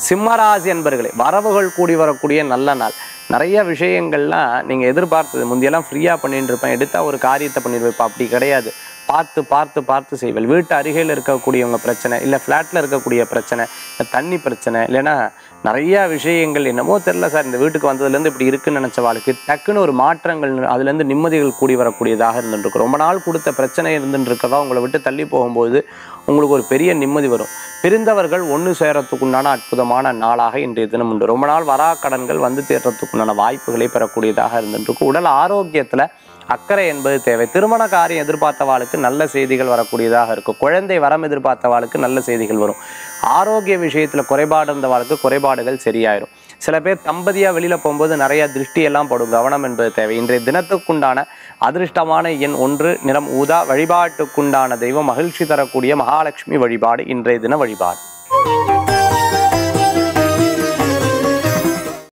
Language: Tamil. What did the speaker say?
சிம்மராசி என்பர்களே வரவுகள் கூடி வரக்கூடிய நல்ல நாள் நிறைய விஷயங்கள்லாம் நீங்கள் எதிர்பார்த்தது முந்தியெல்லாம் ஃப்ரீயாக பண்ணிட்டு இருப்பேன் எடுத்தா ஒரு காரியத்தை பண்ணிடுவேன் அப்படி கிடையாது பார்த்து பார்த்து பார்த்து செய்வேன் வீட்டு அருகில் இருக்கக்கூடியவங்க பிரச்சனை இல்லை ஃப்ளாட்டில் இருக்கக்கூடிய பிரச்சனை இல்லை தண்ணி பிரச்சனை இல்லைன்னா நிறைய விஷயங்கள் என்னமோ தெரில சார் இந்த வீட்டுக்கு வந்ததுலேருந்து இப்படி இருக்குன்னு நினச்ச வாழ்க்கை டக்குன்னு ஒரு மாற்றங்கள் அதுலேருந்து நிம்மதிகள் கூடி வரக்கூடியதாக இருந்துருக்கு ரொம்ப நாள் கொடுத்த பிரச்சனை இருந்துட்டு இருக்கதா உங்களை விட்டு தள்ளி போகும்போது உங்களுக்கு ஒரு பெரிய நிம்மதி வரும் பிரிந்தவர்கள் ஒன்று சேரத்துக்குண்டான அற்புதமான நாளாக இன்றைய தினம் உண்டு ரொம்ப நாள் வரா கடன்கள் வந்து தேர்றதுக்குண்டான வாய்ப்புகளை பெறக்கூடியதாக இருந்துருக்கு உடல் ஆரோக்கியத்தில் அக்கறை என்பது தேவை திருமண காரியம் எதிர்பார்த்தவாளுக்கு நல்ல செய்திகள் வரக்கூடியதாக இருக்கும் குழந்தை வரம் எதிர்பார்த்தவாளுக்கு நல்ல செய்திகள் வரும் ஆரோக்கிய விஷயத்தில் குறைபாடு இருந்தவாளுக்கு குறைபாடுகள் சரியாயிரும் சில பேர் தம்பதியாக வெளியில் போகும்போது நிறைய திருஷ்டியெல்லாம் படும் கவனம் என்பது தேவை இன்றைய தினத்துக்குண்டான அதிர்ஷ்டமான எண் ஒன்று நிறம் ஊதா வழிபாட்டுக்குண்டான தெய்வம் மகிழ்ச்சி தரக்கூடிய மகாலட்சுமி வழிபாடு இன்றைய தின வழிபாடு